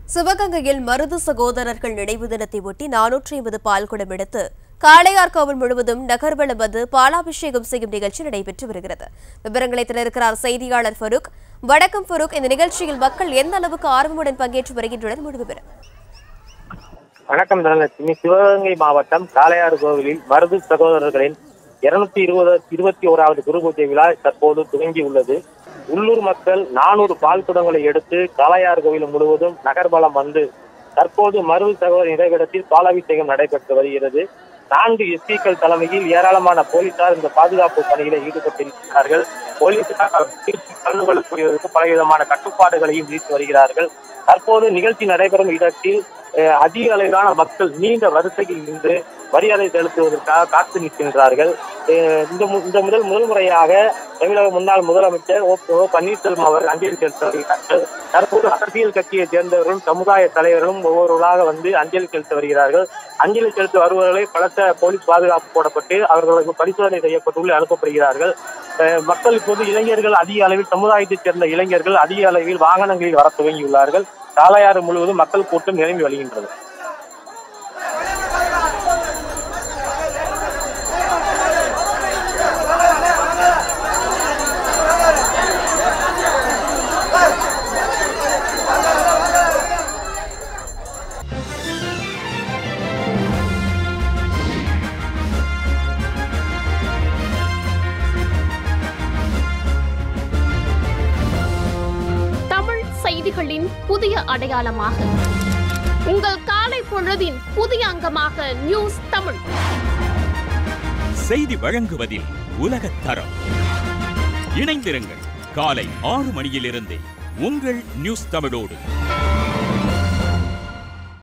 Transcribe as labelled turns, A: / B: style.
A: சிவகங்கையில் மருது சகோதரர்கள் நினைவு தினத்தை ஒட்டி நானூற்றி ஐம்பது பால்குடம் எடுத்து காளையார்காவல் முழுவதும் நகர்வலம் வந்து பாலாபிஷேகம் செய்யும் நிகழ்ச்சி நடைபெற்று வருகிறது விவரங்களை திறக்கிறார் செய்தியாளர் ஃபரூக் வணக்கம் ஃபரூக் இந்த நிகழ்ச்சியில் மக்கள் எந்த அளவுக்கு ஆர்வமுடன் பங்கேற்று வருகின்றனர் முழு விவரம்
B: வணக்கம் தனலட்சுமி சிவகங்கை மாவட்டம் காளையாறு கோவிலில் மருது சகோதரர்களின் இருநூத்தி இருபது இருபத்தி ஓராவது குரு பூஜை விழா தற்போது துவங்கி உள்ளது உள்ளூர் மக்கள் நானூறு பால் குடங்களை எடுத்து காளையார் கோவில் முழுவதும் நகர்வலம் வந்து தற்போது மருது சகோதர நிறைவிடத்தில் பாலாபிஷேகம் நடைபெற்று வருகிறது நான்கு எஸ்பிக்கள் தலைமையில் ஏராளமான போலீசார் இந்த பாதுகாப்பு பணியில் ஈடுபட்டிருக்கிறார்கள் போலீசார் கலந்து கொள்ளக்கூடியதற்கு பலவிதமான கட்டுப்பாடுகளையும் விதித்து வருகிறார்கள் தற்போது நிகழ்ச்சி நடைபெறும் இடத்தில் அஹ், அதிக அளவிலான மக்கள் நீண்ட வரிசையில் நின்று மரியாதை செலுத்துவதற்காக காத்து நிற்கின்றார்கள் அஹ், இந்த மு- இந்த முதல் முதல் முறையாக தமிழக முன்னாள் முதலமைச்சர் ஓ ஓ பன்னீர்செல்வம் அவர் அஞ்சலி செலுத்த வருகிறார்கள் தற்போது அரசியல் கட்சியை சேர்ந்தவர்களும் சமுதாய தலைவர்களும் ஒவ்வொருவராக வந்து அஞ்சலி செலுத்த வருகிறார்கள் அஞ்சலி செலுத்த வருபவர்களை பலத்த போலீஸ் பாதுகாப்பு போடப்பட்டு அவர்களுக்கு பரிசோதனை செய்யப்பட்டுள்ள அனுப்பப்படுகிறார்கள் அஹ், மக்கள் இப்போது இளைஞர்கள் அதிக அளவில் சமுதாயத்தைச் சேர்ந்த இளைஞர்கள் அதிக அளவில் வாகனங்களில் வர துவங்கியுள்ளார்கள் காளையாறு முழுவதும் மக்கள் கூட்டம் நிரம்பி வழிகின்றது
C: தமிழ் செய்திகளின் புதிய அடையாளமாக உங்கள் காலை பொழுதின் புதிய அங்கமாக நியூஸ் தமிழ்
D: செய்தி வழங்குவதில் உலகத் தரம் இணைந்திருங்கள் காலை ஆறு மணியிலிருந்தே உங்கள் நியூஸ் தமிழோடு